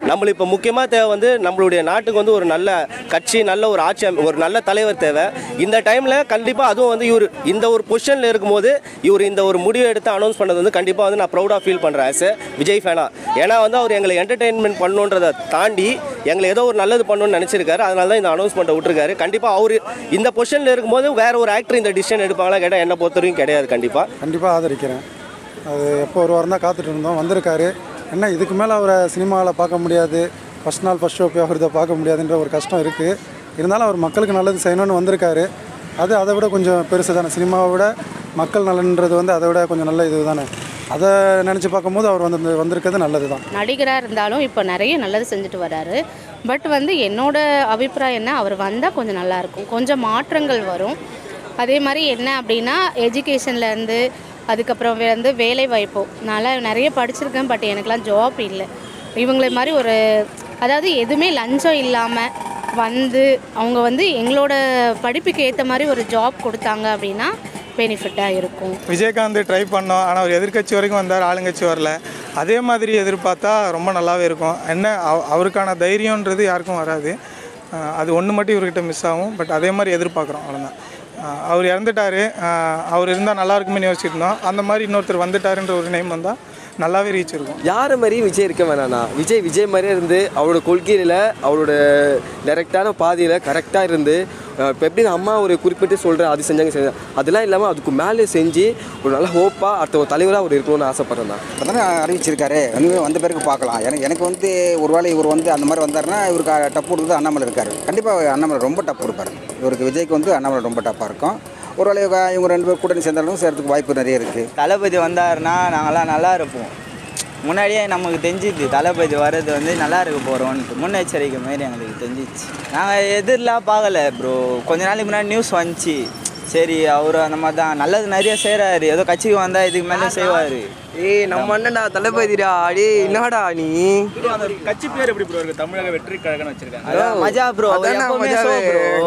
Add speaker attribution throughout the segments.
Speaker 1: நம்மளுக்கு இப்போ முக்கியமாக தேவை வந்து நம்மளுடைய நாட்டுக்கு வந்து ஒரு நல்ல கட்சி நல்ல ஒரு ஆட்சி அமை- ஒரு நல்ல தலைவர் தேவை இந்த டைமில் கண்டிப்பாக அதுவும் வந்து இவர் இந்த ஒரு பொசிஷனில் இருக்கும்போது இவர் இந்த ஒரு முடிவை எடுத்து அனௌன்ஸ் பண்ணது வந்து கண்டிப்பாக வந்து நான் ப்ரௌடாக ஃபீல் பண்ணுறேன் ஆஸ் விஜய் ஃபேனா ஏன்னா வந்து அவர் எங்களை என்டர்டெயின்மெண்ட் பண்ணுன்றதை தாண்டி எங்களை ஏதோ ஒரு நல்லது பண்ணணும்னு நினச்சிருக்காரு அதனால தான் இந்த அனௌன்ஸ்மெண்ட்டை விட்டுருக்காரு கண்டிப்பாக அவர் இந்த பொசிஷனில் இருக்கும்போது வேற ஒரு ஆக்டர் இந்த டிசிஷன் எடுப்பாங்களா கேட்டால் என்னை பொறுத்தவரைக்கும் கிடையாது கண்டிப்பாக
Speaker 2: கண்டிப்பாக ஆதரிக்கிறேன் அது எப்போ ஒரு வாரம் தான் காத்துட்டு இருந்தோம் வந்திருக்காரு என்ன இதுக்கு மேலே அவரை சினிமாவில் பார்க்க முடியாது ஃபஸ்ட் நாள் ஃபஸ்ட் ஷோ போய் அவர்கிட்ட பார்க்க முடியாதுன்ற ஒரு கஷ்டம் இருக்குது இருந்தாலும் அவர் மக்களுக்கு நல்லது செய்யணும்னு வந்திருக்காரு அது அதை விட கொஞ்சம் பெருசு தானே சினிமாவை விட மக்கள் நலன்றது வந்து அதை விட கொஞ்சம் நல்ல இது தானே அதை நினச்சி பார்க்கும்போது அவர் வந்து வந்திருக்கிறது நல்லது தான்
Speaker 3: நடிகராக இருந்தாலும் இப்போ நிறைய நல்லது செஞ்சுட்டு வராரு பட் வந்து என்னோட அபிப்பிராயம் என்ன அவர் வந்தால் கொஞ்சம் நல்லாயிருக்கும் கொஞ்சம் மாற்றங்கள் வரும் அதே மாதிரி என்ன அப்படின்னா எஜுகேஷன்லேருந்து அதுக்கப்புறம் வந்து வேலை வாய்ப்போ நல்லா நிறைய படிச்சிருக்கேன் பட் எனக்கெலாம் ஜாப் இல்லை இவங்கள மாதிரி ஒரு அதாவது எதுவுமே லஞ்சம் இல்லாமல் வந்து அவங்க வந்து எங்களோட படிப்புக்கு ஏற்ற மாதிரி ஒரு ஜாப் கொடுத்தாங்க அப்படின்னா பெனிஃபிட்டாக இருக்கும்
Speaker 4: விஜயகாந்த் ட்ரை பண்ணோம் ஆனால் அவர் எதிர்க்கட்சி வரைக்கும் வந்தார் ஆளுங்கட்சி வரல அதே மாதிரி எதிர்பார்த்தா ரொம்ப நல்லாவே இருக்கும் என்ன அவ- அவருக்கான தைரியன்றது யாருக்கும் வராது அஹ் அது ஒன்று மட்டும் இவர்கிட்ட மிஸ் ஆகும் பட் அதே மாதிரி எதிர்பார்க்குறோம் அவ்வளோதான் அஹ் அவர் இறந்துட்டார் அவர் இருந்தால் நல்லா இருக்குமே யோசிச்சிருந்தோம் அந்த மாதிரி இன்னொருத்தர் வந்துட்டாருன்ற ஒரு நேம் வந்தால் நல்லாவே ரீச் இருக்கும்
Speaker 5: யாரை மாதிரி விஜய் இருக்க வேணாண்ணா விஜய் விஜய் மாதிரியே இருந்து அவரோட கொள்கையில் அவரோட டைரெக்டான பாதையில் கரெக்டாக இருந்து இப்போ எப்படி அம்மா ஒரு குறிப்பிட்டு சொல்கிறேன் அது செஞ்சாங்க செஞ்சாங்க அதெல்லாம் இல்லாமல் அதுக்கு மேலே செஞ்சு ஒரு நல்ல ஹோப்பாக அடுத்த ஒரு தலைவராக அவர் இருக்கணும்னு ஆசைப்பட்றேன் தான்
Speaker 6: இப்போ தானே அறிவிச்சிருக்காரு வந்து வந்த பிறகு பார்க்கலாம் எனக்கு எனக்கு வந்து ஒருவேளை இவர் வந்து அந்த மாதிரி வந்தாருன்னா இவருக்கு டப்பு கொடுத்தது அண்ணாமலை இருக்கார் கண்டிப்பாக அண்ணாமலை ரொம்ப டப்பு கொடுப்பாரு இவருக்கு விஜய்க்கு வந்து அண்ணாமலை ரொம்ப டப்பாக இருக்கும் ஒருவேளை இவங்க இவங்க ரெண்டு பேர் கூட்டணி சேர்ந்தாலும் சேர்றதுக்கு வாய்ப்பு நிறைய இருக்குது
Speaker 7: தளபதி வந்தாருன்னா நாங்களாம் நல்லா இருப்போம் முன்னாடியே நமக்கு தெரிஞ்சுது தளபதி வர்றது வந்து நல்லா இருக்க போகிறோன்ட்டு முன்னெச்சரிக்கை மாரி எங்களுக்கு தெரிஞ்சிச்சு நாங்கள் எதிரெலாம் பார்க்கல ப்ரோ கொஞ்ச நாளைக்கு முன்னாடி நியூஸ் வந்துச்சு சரி அவர் அந்த மாதிரி தான் நல்லது நிறைய செய்கிறாரு ஏதோ கட்சிக்கு வந்தால் இதுக்கு மேலே செய்வார்
Speaker 5: ஏய் நம்ம அண்ணன்டா தளபதிடா அடே என்னடா நீ
Speaker 8: கட்சி பேர் எப்படி ப்ரோ இருக்கு தமிழக வெற்றி கழகம்னு வச்சிருக்காங்க
Speaker 7: மஜா ப்ரோ
Speaker 5: அதான்டா மஜாவே.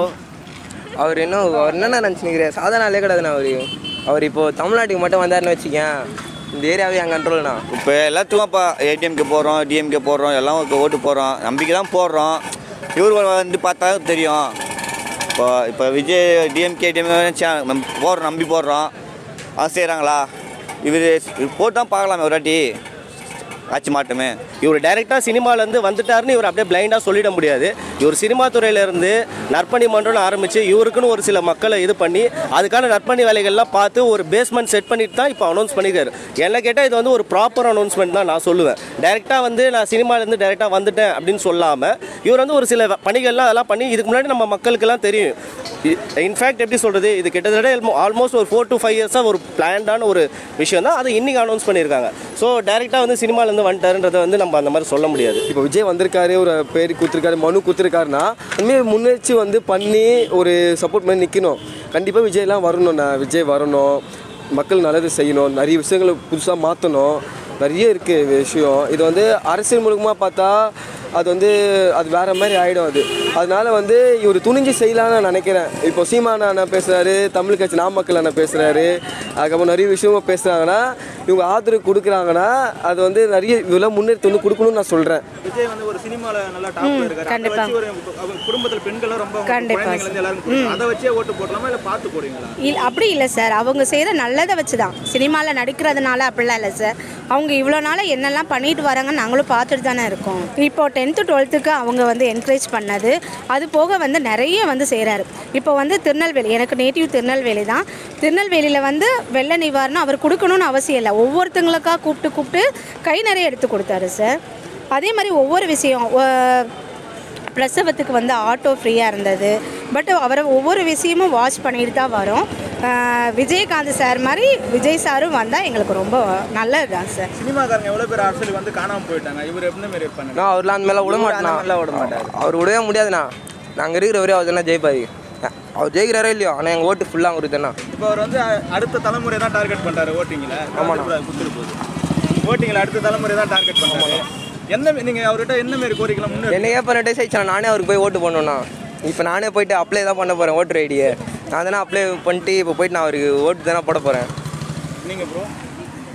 Speaker 5: அவர் என்ன அவர் என்னென்ன நினச்சினுக்கிறேன் சாதாரண ஆளே கிடையாதுண்ணா அவர் அவர் இப்போ தமிழ்நாட்டுக்கு மட்டும் வந்தாருன்னு வச்சுக்கேன் இந்த ஏரியாவே என் கண்ட்ரோல்ண்ணா
Speaker 9: இப்போ எல்லாத்துக்கும் இப்போ ஏடிஎம்கே போடுறோம் டிஎம்கே போடுறோம் எல்லாம் ஒரு ஓட்டு போடுறோம் நம்பிக்கை தான் போடுறோம் இவர் வந்து பார்த்தா தெரியும் இப்போ இப்போ விஜய் டிஎம்கே டிஎம்கே போடுறோம் நம்பி போடுறோம் அது செய்கிறாங்களா இவர் போட்டு தான் பார்க்கலாமே ஒரு வாட்டி ஆட்சி மாட்டமே
Speaker 1: இவர் டைரெக்டாக சினிமாலேருந்து வந்துட்டாருன்னு இவர் அப்படியே பிளைண்டாக சொல்லிட முடியாது இவர் சினிமா துறையிலேருந்து நற்பணி மன்றம்னு ஆரம்பித்து இவருக்குன்னு ஒரு சில மக்களை இது பண்ணி அதுக்கான நற்பணி வேலைகள்லாம் பார்த்து ஒரு பேஸ்மெண்ட் செட் பண்ணிட்டு தான் இப்போ அனௌன்ஸ் பண்ணியிருக்காரு என்ன கேட்டால் இது வந்து ஒரு ப்ராப்பர் அனௌன்ஸ்மெண்ட் தான் நான் சொல்லுவேன் டைரெக்டாக வந்து நான் சினிமாலேருந்து டைரெக்டாக வந்துட்டேன் அப்படின்னு சொல்லாமல் இவர் வந்து ஒரு சில பணிகள்லாம் அதெல்லாம் பண்ணி இதுக்கு முன்னாடி நம்ம மக்களுக்கெல்லாம் தெரியும் இன்ஃபேக்ட் எப்படி சொல்கிறது இது கிட்டத்தட்ட ஆல்மோஸ்ட் ஒரு ஃபோர் டு ஃபைவ் இயர்ஸாக ஒரு பிளான்டான ஒரு விஷயம் தான் அதை இன்னைக்கு அனௌன்ஸ் பண்ணியிருக்காங்க ஸோ டைரெக்டாக வந்து சினிமாலேருந்து வந்துட்டாருன்றதை வந்து நம்ம அந்த மாதிரி சொல்ல முடியாது
Speaker 5: இப்போ விஜய் வந்திருக்காரு ஒரு பேர் கொடுத்துருக்காரு மனு கொடுத்துருக்காருன்னா அதுமாரி முன்னெடுத்து வந்து பண்ணி ஒரு சப்போர்ட் பண்ணி நிற்கணும் கண்டிப்பாக விஜய்லாம் வரணும்ண்ணா விஜய் வரணும் மக்கள் நல்லது செய்யணும் நிறைய விஷயங்களை புதுசாக மாற்றணும் நிறைய இருக்குது விஷயம் இது வந்து அரசியல் மூலமாக பார்த்தா அது வந்து அது வேற மாதிரி ஆகிடும் அது அதனால வந்து இவர் துணிஞ்சு செய்யலாம்னு நான் நினைக்கிறேன் இப்போ சீமானா அண்ணா பேசுகிறாரு தமிழ் கட்சி நாமக்கல் அண்ணா பேசுகிறாரு அதுக்கப்புறம் நிறைய விஷயமா பேசுகிறாங்கன்னா இவங்க ஆதரவு கொடுக்குறாங்கன்னா அது வந்து நிறைய இதெல்லாம் முன்னெடுத்து வந்து கொடுக்கணும்னு நான் சொல்கிறேன்
Speaker 8: விஜய் வந்து ஒரு சினிமால நல்லா டாப்ல இருக்காரு அதை
Speaker 3: கண்டிப்பா.
Speaker 8: வச்சு ஒரு அவங்க குடும்பத்துல பெண்கள் ரொம்ப அவங்க
Speaker 3: கண்டிப்பா.
Speaker 8: குழந்தைங்கள்ல இருந்து எல்லாரும் கொடுப்பாங்க. அதை வச்சே ஓட்டு போடலாமா இல்ல பார்த்து போடுவீங்களா
Speaker 3: இல்லை அப்படி இல்லை சார் அவங்க செய்கிற நல்லதை வச்சு தான் சினிமாவில் நடிக்கிறதுனால அப்படிலாம் இல்லை சார் அவங்க இவ்வளோ நாளாக என்னெல்லாம் பண்ணிட்டு வராங்கன்னு நாங்களும் பார்த்துட்டு தானே இருக்கோம் இப்போ டென்த்து டுவெல்த்துக்கு அவங்க வந்து என்கரேஜ் பண்ணது அது போக வந்து நிறைய வந்து செய்கிறாரு இப்போ வந்து திருநெல்வேலி எனக்கு நேட்டிவ் திருநெல்வேலி தான் திருநெல்வேலியில் வந்து வெள்ள நிவாரணம் அவர் கொடுக்கணும்னு அவசியம் இல்லை ஒவ்வொருத்தங்களுக்கா கூப்பிட்டு கூப்பிட்டு கை நிறைய எடுத்து கொடுத்தாரு சார் அதே மாதிரி ஒவ்வொரு விஷயம் ஒ- பிரசவத்துக்கு வந்து ஆட்டோ ஃப்ரீயாக இருந்தது பட் அவரை ஒவ்வொரு விஷயமும் வாட்ச் பண்ணிட்டு தான் வரோம் ஆஹ் விஜயகாந்த் சார் மாதிரி விஜய் சாரும் வந்தால் எங்களுக்கு ரொம்ப நல்லது தான் சார்
Speaker 8: சினிமாக்காரங்க எவ்வளவு பேர் அரசியல் வந்து காணாம போயிட்டாங்க இவர் எந்த மாதிரி இருப்பாங்க
Speaker 5: நான் அவர்லாம் அந்த மேலே விட
Speaker 7: இவரு அந்த மாதிரிலாம் விட
Speaker 5: மாட்டேன்
Speaker 7: மாட்டாரு.
Speaker 5: அவர் விடவே முடியாதுண்ணா நாங்கள் இருக்கிற வரையும் அவர் தானே ஜெயிப்பாரு அவர் ஜெயிக்கிறாரோ இல்லையோ ஆனால் எங்கள் ஓட்டு ஃபுல்லாக அவருக்கு தானே
Speaker 8: இப்போ அவர் வந்து அ- அடுத்த தலைமுறை தான் டார்கெட் பண்றாரு ஓட்டிங்ல குத்துட்டு போகுது ஓட்டிங்ல அடுத்த தலைமுறை தான் டார்கெட் பண்றாரு எந்த மா- நீங்க அவர்கிட்ட என்ன மாதிரி கோரிக்கைலாம் முன்னே
Speaker 5: என்னையே பண்ணிட்டே சைச்சா நானே அவருக்கு போய் ஓட்டு பண்ணணும்ண்ணா இப்போ நானே போயிட்டு அப்ளை தான் பண்ண போகிறேன் ஓட்டர் ஐடியை நான் தானே அப்ளை பண்ணிட்டு இப்போ போயிட்டு நான் அவருக்கு ஓட்டு தானே போட போகிறேன்
Speaker 8: நீங்க ப்ரோ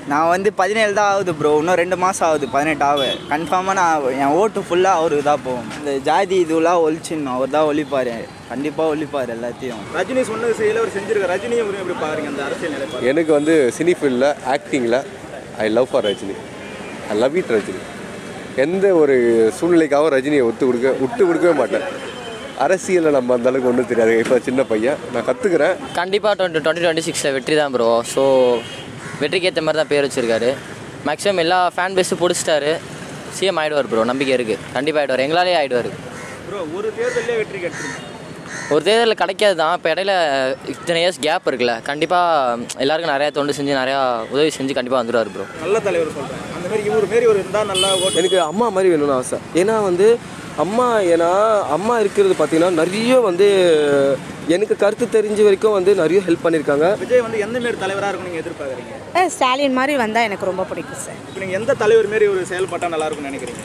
Speaker 7: நான் வந்து பதினேழு தான் ஆகுது ப்ரோ இன்னும் ரெண்டு மாதம் ஆகுது பதினெட்டு ஆகுது கன்ஃபார்மாக நான் என் ஓட்டு ஃபுல்லாக அவருக்கு தான் போகும் இந்த ஜாதி இதுவெல்லாம் ஒழிச்சிடணும் அவர் தான் ஒழிப்பார் கண்டிப்பாக ஒழிப்பார் எல்லாத்தையும்
Speaker 8: ரஜினி சொன்னது செய்யல அவர் செஞ்சிருக்காரு ரஜினியை ஒரு எப்படி பாருங்க அந்த அரசியல் நிலைப்பாடு
Speaker 10: எனக்கு வந்து சினி ஃபீல்டில் ஆக்டிங்கில் I love for Rajini I love it Rajini எந்த ஒரு சூழ்நிலைக்காகவும் ரஜினியை ஒத்து கொடுக்க விட்டு கொடுக்கவே மாட்டேன் அரசியலில் நம்ம அந்த அளவுக்கு ஒன்றும் தெரியாது இப்போ சின்ன பையன் நான் கற்றுக்கிறேன்
Speaker 11: கண்டிப்பாக டுவெண்ட்டி டுவெண்ட்டி டுவெண்ட்டி சிக்ஸில் வெற்றி தான் ப்ரோ ஸோ வெற்றிக்கு ஏற்ற மாதிரி தான் பேர் வச்சிருக்காரு மேக்ஸிமம் எல்லா ஃபேன் பேஸும் பிடிச்சிட்டாரு சிஎம் ஆயிடுவார் ப்ரோ நம்பிக்கை இருக்குது கண்டிப்பாக ஆயிடுவார் எங்களாலே ஆயிடுவார்
Speaker 8: ப்ரோ ஒரு தேர்தலே வெற்றி கிடைச்சிருங்க
Speaker 11: ஒரு தேர்தலில் கிடைக்காது தான் இப்போ இடையில இத்தனை இயர்ஸ் கேப் இருக்குல்ல கண்டிப்பாக எல்லாருக்கும் நிறையா தொண்டு செஞ்சு நிறையா உதவி செஞ்சு கண்டிப்பாக வந்துடுவார் ப்ரோ
Speaker 8: நல்ல தலைவர் சொல்றேன் அந்த மாதிரி இவர் மாரி ஒரு இருந்தால் நல்லா ஓட்டு
Speaker 5: எனக்கு அம்மா மாதிரி வேணும்னு ஆசை ஏன்னா வந்து அம்மா ஏன்னா அம்மா இருக்கிறது பார்த்தீங்கன்னா நிறைய வந்து எனக்கு கருத்து தெரிஞ்ச வரைக்கும் வந்து நிறைய ஹெல்ப் பண்ணியிருக்காங்க
Speaker 8: விஜய் வந்து எந்த மாரி தலைவராக இருக்கும் நீங்கள் எதிர்பார்க்குறீங்க
Speaker 3: அஹ் ஸ்டாலின் மாதிரி வந்தால் எனக்கு ரொம்ப பிடிக்கும் சார்
Speaker 8: இப்போ நீங்கள் எந்த தலைவர் மாரி ஒரு செயல்பட்டால் நல்லா இருக்கும்னு நினைக்கிறீங்க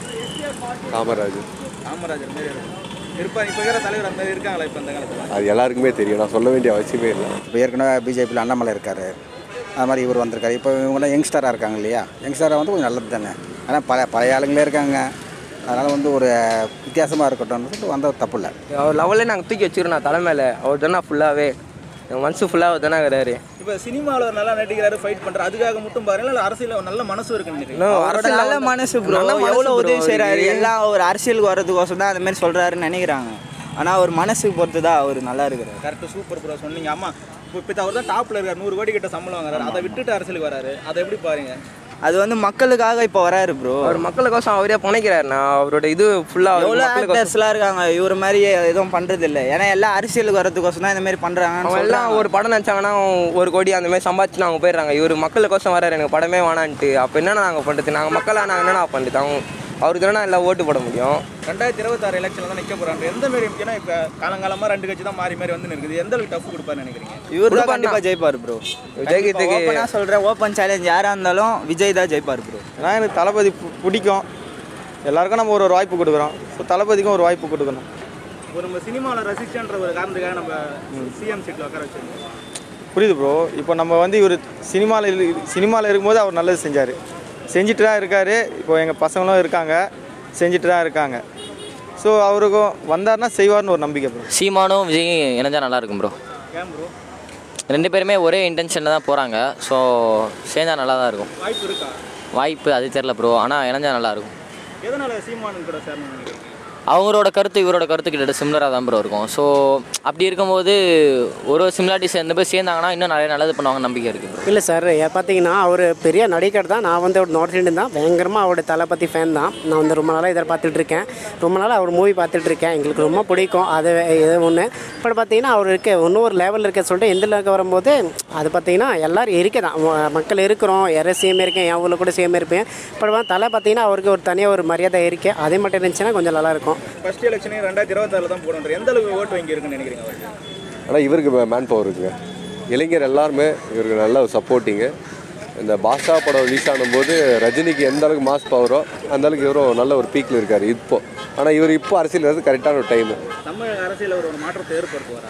Speaker 10: காமராஜர்
Speaker 8: காமராஜர் மாரி இருக்கும் இருப்பா இப்போ இருக்கிற தலைவர் அந்த மாதிரி இருக்காங்களா இப்போ அந்த காலத்தில்
Speaker 10: அது எல்லாருக்குமே தெரியும் நான் சொல்ல வேண்டிய அவசியமே இல்லை
Speaker 6: இப்போ ஏற்கனவே பிஜேபியில் அண்ணாமலை இருக்கார் அது மாதிரி இவர் வந்திருக்காரு இப்போ இவங்களாம் யங்ஸ்டராக இருக்காங்க இல்லையா யங்ஸ்டராக வந்து கொஞ்சம் நல்லது தானே ஆனால் பழைய பழைய ஆளுங்களே இருக்காங்க அதனால் வந்து ஒரு வித்தியாசமாக இருக்கட்டும்னு சொல்லிட்டு வந்தால் தப்பு இல்லை
Speaker 12: அவர் லெவலே நாங்கள் தூக்கி வச்சுக்கிறோம் நான் தலைமையில் அவர் தானே ஃபுல்லாகவே என் மனசு ஃபுல்லாக அவர் தானே இருக்கிறாரு
Speaker 8: இப்போ சினிமாவில் ஒரு நல்லா நடிக்கிறாரு ஃபைட் பண்ணுறாரு அதுக்காக மட்டும் பாருங்க இல்லை அரசியல் ஒரு நல்ல மனசு இருக்குன்னு நினைக்கிறீங்க
Speaker 12: இன்னும்
Speaker 7: அவரோட
Speaker 12: அரசியல்ல
Speaker 7: நல்ல
Speaker 12: வந்து-
Speaker 7: மனசு ப்ரோ
Speaker 12: நல்ல மனசு
Speaker 7: எவ்வளோ
Speaker 12: bro
Speaker 7: உதவி செய்கிறாரு
Speaker 12: அவருக்கு.
Speaker 7: எல்லாம் ஒரு அரசியலுக்கு வர்றதுக்கோசம் தான் அந்த மாதிரி சொல்கிறாருன்னு நினைக்கிறாங்க ஆனால் அவர் மனசுக்கு பொறுத்து தான் அவர் நல்லா இருக்கிறார்
Speaker 8: கரெக்டாக சூப்பர் ப்ரோ சொன்னீங்க ஆமா இப்போ இப்போ அவர் தான் டாப்பில் இருக்கார் நூறு கோடி கிட்ட சம்பளம் வாங்குறாரு அதை விட்டுட்டு அரசியலுக்கு வராரு அதை எப்படி பாருங்க
Speaker 7: அது வந்து மக்களுக்காக இப்போ வராரு ப்ரோ
Speaker 12: அவர் மக்களுக்கோசம் அவரே புனைக்கிறாரு நான் அவரோட இது ஃபுல்லாக
Speaker 7: எவ்வளோ
Speaker 12: மக்களுக்கோசம்
Speaker 7: ஆக்டர்ஸ்லாம் இருக்காங்க இவர் மாதிரி எதுவும் பண்ணுறது இல்லை ஏன்னா எல்லாம் அரசியலுக்கு வர்றதுக்கோசம் தான் இந்த மாதிரி பண்ணுறாங்கன்னு
Speaker 12: அவங்க எல்லாம்
Speaker 7: சொல்றாங்க.
Speaker 12: ஒரு படம் நினச்சாங்கன்னா ஒரு கோடி அந்த மாதிரி சம்பாதிச்சு அவங்க போயிடுறாங்க இவர் மக்களுக்கோசம் வராரு எனக்கு படமே வேணான்ட்டு அப்போ என்னென்ன நாங்கள் பண்ணுறது நாங்கள் மக்களாக நாங்கள் என்னென்ன பண்ணுறது அவங்க அவருக்கு தானே எல்லாம் ஓட்டு போட முடியும்
Speaker 8: ரெண்டாயிரத்தி இருபத்தாறு எலெக்ஷனில் தான் நிற்க போகிறாங்க எந்த மாரி ஏன்னா இப்போ காலங்காலமாக ரெண்டு கட்சி தான் மாறி மாறி வந்து இருக்குது எந்த அளவுக்கு டஃப் கொடுப்பாருன்னு நினைக்கிறீங்க
Speaker 7: இவர் தான்
Speaker 12: கொடுப்பாருண்ணா.
Speaker 7: கண்டிப்பாக ஜெயிப்பார் ப்ரோ
Speaker 12: ஜெயிக்கிறதுக்கு
Speaker 7: ஓப்பனாக சொல்கிறேன் ஓப்பன் சேலஞ்ச் யாராக இருந்தாலும் விஜய் தான் ஜெயிப்பார் ப்ரோ
Speaker 4: ஏன்னா எனக்கு தளபதி பு- பிடிக்கும் எல்லாருக்கும் நம்ம ஒரு ஒரு வாய்ப்பு கொடுக்குறோம் ஸோ தளபதிக்கும் ஒரு வாய்ப்பு கொடுக்கணும்
Speaker 8: ஒரு நம்ம சினிமாவில் ரசிச்சன்ற ஒரு காரணத்துக்காக நம்ம சிஎம் சீட்டில் உட்கார வச்சிருக்கோம்
Speaker 4: புரியுது ப்ரோ இப்போ நம்ம வந்து இவர் சினிமாவில் சினிமாவில் இருக்கும்போது அவர் நல்லது செஞ்சார் செஞ்சுட்டு தான் இருக்கார் இப்போ எங்கள் பசங்களும் இருக்காங்க செஞ்சுட்டு தான் இருக்காங்க ஸோ அவருக்கும் வந்தார்னா செய்வார்னு ஒரு நம்பிக்கை ப்ரோ
Speaker 11: சீமானும் விஜயும் இணைஞ்சா நல்லா இருக்கும் ப்ரோ
Speaker 8: ஏன் ப்ரோ
Speaker 11: ரெண்டு பேருமே ஒரே இன்டென்ஷனில் தான் போகிறாங்க ஸோ சேர்ந்தா நல்லா தான் இருக்கும்
Speaker 8: வாய்ப்பு இருக்கா
Speaker 11: வாய்ப்பு அது தெரில ப்ரோ ஆனால் இணைஞ்சா நல்லா இருக்கும்
Speaker 8: எதனால சீமானு கூட சேரணும்னு நினைக்கிறீங்க
Speaker 11: அவங்களோட கருத்து இவரோட கருத்து கிட்ட சிமிலராக தான் ப்ரோ இருக்கும் ஸோ அப்படி இருக்கும்போது ஒரு ஒரு சிமிலாரிட்டி சேர்ந்து போய் சேர்ந்தாங்கன்னா இன்னும் நிறைய நல்லது பண்ணுவாங்க நம்பிக்கை இருக்குது ப்ரோ
Speaker 13: இல்லை சார் பார்த்தீங்கன்னா அவர் பெரிய நடிகர் தான் நான் வந்து ஒரு நார்த் இந்தியன் தான் பயங்கரமாக அவரோட தளபதி ஃபேன் தான் நான் வந்து ரொம்ப நாளாக எதிர்பார்த்துட்டு இருக்கேன் ரொம்ப நாளாக அவர் மூவி பார்த்துட்டு இருக்கேன் எங்களுக்கு ரொம்ப பிடிக்கும் அது இது ஒன்று இப்போ பார்த்தீங்கன்னா அவர் இருக்க இன்னும் ஒரு லெவலில் இருக்க சொல்லிட்டு எந்த லெவலுக்கு வரும்போது அது பார்த்தீங்கன்னா எல்லாரும் இருக்க தான் ம- மக்கள் இருக்கிறோம் யாரும் சேம் இருக்கேன் என் ஊரில் கூட சேம் இருப்பேன் இப்போ தலை பார்த்தீங்கன்னா அவருக்கு ஒரு தனியாக ஒரு மரியாதை இருக்கு அதே மட்டும் இருந்துச்சுன்னா கொஞ்சம் நல்லாயிருக்கும்
Speaker 8: ஃபர்ஸ்ட் எலெக்ஷனே ரெண்டாயிரத்தி இருபத்தாறில் தான் போடுன்ற எந்த அளவுக்கு ஓட்டு வங்கி இருக்குன்னு நினைக்கிறீங்க அவருக்கு
Speaker 10: ஆனால் இவருக்கு மேன் பவர் இருக்குங்க இளைஞர் எல்லாருமே இவருக்கு நல்ல சப்போர்ட்டிங்கு இந்த பாஷா படம் ரிலீஸ் ஆனும்போது ரஜினிக்கு எந்த அளவுக்கு மாஸ் பவரோ அந்த அளவுக்கு இவரும் நல்ல ஒரு பீக்கில் இருக்கார் இப்போ ஆனால் இவர் இப்போ அரசியல் வர்றது கரெக்டான ஒரு டைமு
Speaker 8: தமிழக அரசியல் ஒரு மாற்றத்தை ஏற்படுத்துவாரா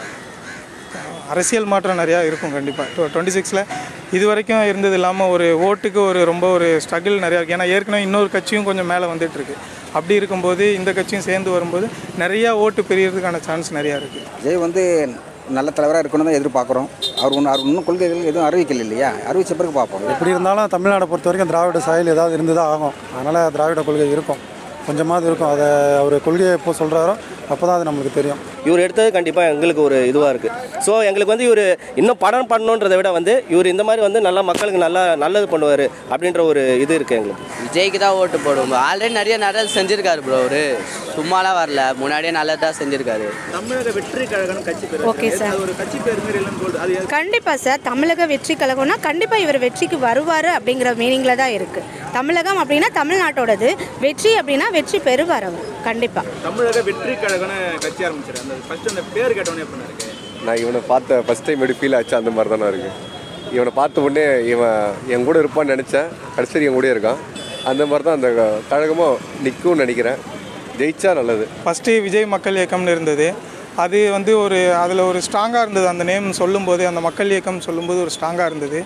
Speaker 4: அரசியல் மாற்றம் நிறையா இருக்கும் கண்டிப்பாக டுவெண்ட்டி சிக்ஸில் இது வரைக்கும் இருந்தது இல்லாமல் ஒரு ஓட்டுக்கு ஒரு ரொம்ப ஒரு ஸ்ட்ரகிள் நிறையா இருக்குது ஏன்னா ஏற்கனவே இன்னொரு கட்சியும் கொஞ்சம் மேலே வந்துட்டு இருக்கு அப்படி இருக்கும்போது இந்த கட்சியும் சேர்ந்து வரும்போது நிறையா ஓட்டு பெரியறதுக்கான சான்ஸ் நிறையா இருக்குது
Speaker 6: விஜய் வந்து நல்ல தலைவராக இருக்கணும் தான் எதிர்பார்க்குறோம் அவர் ஒன்றும் அவர் இன்னும் கொள்கைகள் எதுவும் அறிவிக்கல இல்லையா அறிவிச்ச பிறகு பார்ப்போம்
Speaker 2: எப்படி இருந்தாலும் தமிழ்நாடை பொறுத்த வரைக்கும் திராவிட சாயல் ஏதாவது இருந்து தான் ஆகும் அதனால் திராவிட கொள்கை இருக்கும் கொஞ்சமாவது இருக்கும் அதை அவர் கொள்கையை எப்போ சொல்கிறாரோ அப்போ தான் அது நம்மளுக்கு தெரியும்
Speaker 1: இவர் எடுத்தது கண்டிப்பாக எங்களுக்கு ஒரு இதுவாக இருக்குது ஸோ எங்களுக்கு வந்து இவர் இன்னும் படம் பண்ணணுன்றதை விட வந்து இவர் இந்த மாதிரி வந்து நல்லா மக்களுக்கு நல்லா நல்லது பண்ணுவார் அப்படின்ற ஒரு இது இருக்குது எங்களுக்கு
Speaker 14: விஜய்க்கு தான் ஓட்டு போடுவோம் ஆல்ரெடி நிறைய நல்லது செஞ்சிருக்காரு ப்ரோ அவரு சும்மாலாம் வரல முன்னாடியே நல்லதா செஞ்சிருக்காரு
Speaker 8: தமிழக வெற்றி கழகம் கட்சி பேர்
Speaker 3: Okay, sir.
Speaker 8: அது ஒரு கட்சி பேர் மாரி இல்லைன்னு சொல்றது அது எது-
Speaker 3: கண்டிப்பாக சார் தமிழக வெற்றி கழகம்னா கண்டிப்பாக இவர் வெற்றிக்கு வருவார் அப்படிங்கிற மீனிங்கில் தான் இருக்குது தமிழகம் அப்படின்னா தமிழ்நாட்டோடது வெற்றி அப்படின்னா வெற்றி பெறுவார் அவர் கண்டிப்பாக
Speaker 8: தமிழக வெற்றி கழகம்னு கட்சி ஆரம்பிச்சிரு அந்த ஃபர்ஸ்ட் அந்த பேர் கேட்டவொடனே எப்படி இருக்கு
Speaker 10: நான் இவனை பார்த்த ஃபஸ்ட் டைம் எப்படி ஃபீல் ஆச்சு அந்த மாதிரி தானே இருக்குது இவனை பார்த்த உடனே இவன் என் கூட இருப்பான்னு நினச்சேன் கடைசி என் கூட இருக்கான் அந்த மாதிரி தான் அந்த கழகமும் நிற்கும்னு நினைக்கிறேன் ஜெயிச்சா நல்லது
Speaker 4: ஃபஸ்ட்டு விஜய் மக்கள் இயக்கம்னு இருந்தது அது வந்து ஒரு அதில் ஒரு ஸ்ட்ராங்காக இருந்தது அந்த நேம் சொல்லும்போது அந்த மக்கள் இயக்கம் சொல்லும்போது ஒரு ஸ்ட்ராங்காக இருந்தது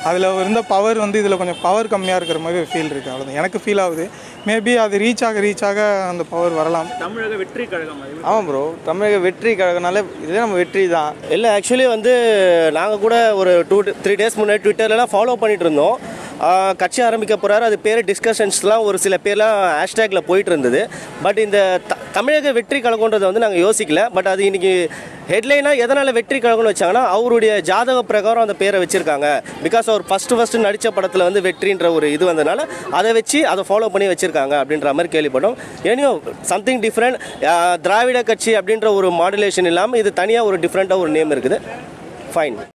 Speaker 4: அதில் இருந்த பவர் வந்து இதில் கொஞ்சம் பவர் கம்மியாக இருக்கிற மாதிரி ஒரு ஃபீல் இருக்குது அவ்வளோதான் எனக்கு ஃபீல் ஆகுது மேபி அது ரீச் ஆக ரீச் ஆக அந்த பவர் வரலாம்
Speaker 8: தமிழக வெற்றி கழகம் அது.
Speaker 15: ஆமாம் ப்ரோ தமிழக வெற்றி கழகனால இதே நம்ம வெற்றி தான்
Speaker 1: இல்லை ஆக்சுவலி வந்து நாங்கள் கூட ஒரு டூ த்ரீ டேஸ் முன்னாடி ட்விட்டர்லலாம் ஃபாலோ பண்ணிட்டு இருந்தோம் ஆஹ் கட்சி ஆரம்பிக்க போகிறாரு அது பேர் டிஸ்கஷன்ஸ்லாம் ஒரு சில பேர்லாம் ஹேஷ்டேக்கில் போயிட்டு இருந்தது பட் இந்த த தமிழக வெற்றி கழகன்றதை வந்து நாங்கள் யோசிக்கல பட் அது இன்னைக்கு ஹெட்லைனாக எதனால் வெற்றி கழகம்னு வச்சாங்கன்னா அவருடைய ஜாதக பிரகாரம் அந்த பேரை வச்சுருக்காங்க பிகாஸ் அவர் ஃபஸ்ட்டு ஃபஸ்ட்டு நடித்த படத்தில் வந்து வெற்றின்ற ஒரு இது வந்ததுனால அதை வச்சு அதை ஃபாலோ பண்ணி வச்சுருக்காங்க அப்படின்ற மாதிரி கேள்விப்பட்டோம் ஏனியோ சம்திங் டிஃப்ரெண்ட் திராவிட கட்சி அப்படின்ற ஒரு மாடுலேஷன் இல்லாமல் இது தனியாக ஒரு டிஃப்ரெண்ட்டாக ஒரு நேம் இருக்குது ஃபைன்